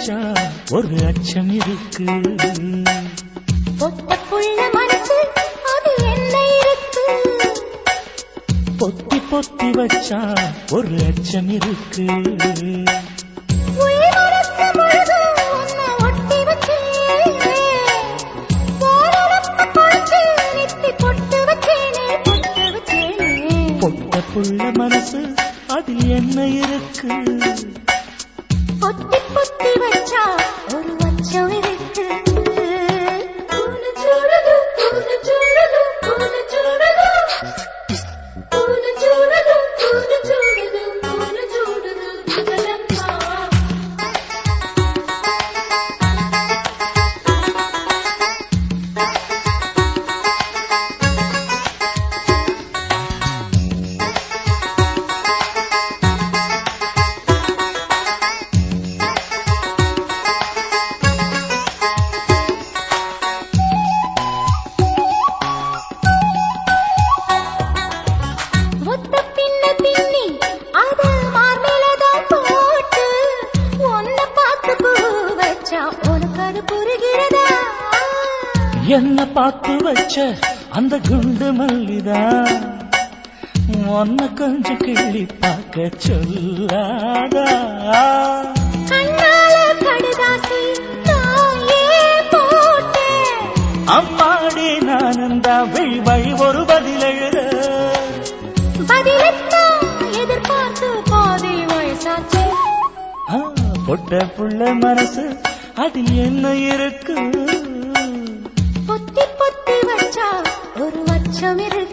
வச்சா ஒரு அச்சம் இருக்கு பொட்ட புள்ள மனசு அது என்ன இருக்கு பொத்தி பொத்தி வச்சா ஒரு அச்சம் இருக்கு உயிர் மனசு முழுதும் உன்னை ஒட்டி வச்சேன் போரப்ப குளிச்சு நெத்தி பொட்டு வச்சேனே பொட்டு வச்சேனே பொட்ட புள்ள மனசு அதில் என்ன இருக்கு பொத்தி பொத்தி வச்சா ஒரு வச்சம் இருக்கு பூனை சூடுது, பூனை சூடுது, பூனை சூடுது. பூனை சூடுது, பூனை சூடுது, பூனை சூடுது, ஜகதம்பா. ஒத்த பின்ன பின்னி அது மார்மேலதான் போட்டு உன்னை பார்த்து பூ வச்சா உனக்கு அது புரிகிறதா என்ன பார்த்து வச்ச அந்த குண்டு மல்லிதா உன்னை கொஞ்சம் கிள்ளி பார்க்க சொல்லாதா கண்ணால கடுதாசி நான் ஏன் போட்டேன் அம்மாடி நானந்தா வழி வழி ஒரு பதில் எழுத பதிலத்தான் எதிர்பார்த்து பாதி வயசாச்சு ஆ, பொட்ட புள்ள மனசு அதில் என்ன இருக்கு பொத்தி பொத்தி வச்சா ஒரு வச்சம் இருக்கு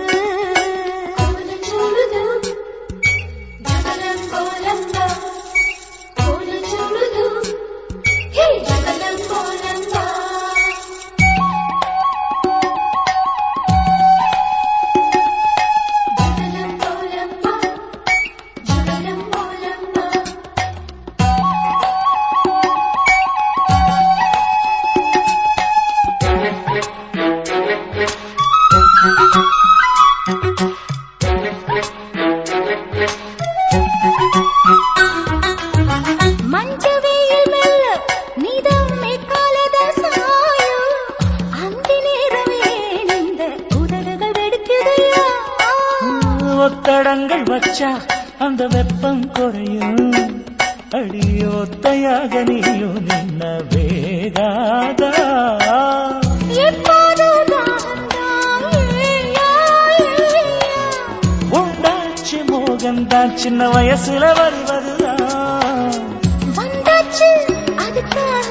மஞ்ச வெயில் மெல்ல நிதம் மேற்காலத சாயும் அந்த நேரமே இந்த உதடுகள் வெடிக்குதையா ஒத்தடங்கள் வச்சா அந்த வெப்பம் குறையும் அடி ஒத்தையாக நீயும் நின்ன வேகாதா எப்போதும் தாகந்தான் ஏயா, ஏயா. உண்டாச்சு மோகந்தான் சின்ன வயசுல வருவதுதான் வந்தாச்சு அதுக்காக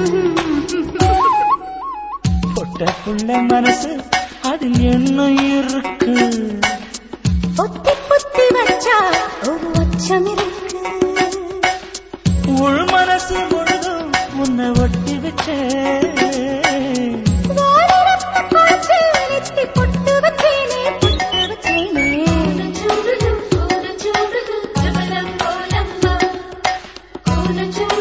பொட்ட புள்ள மனசு அதில் என்ன இருக்கு பொத்தி பொத்தி வச்சா ஒரு வச்சம் இருக்கு உள் மனசு முழுதும் உன்னை ஒட்டி வச்சேன் சூடுது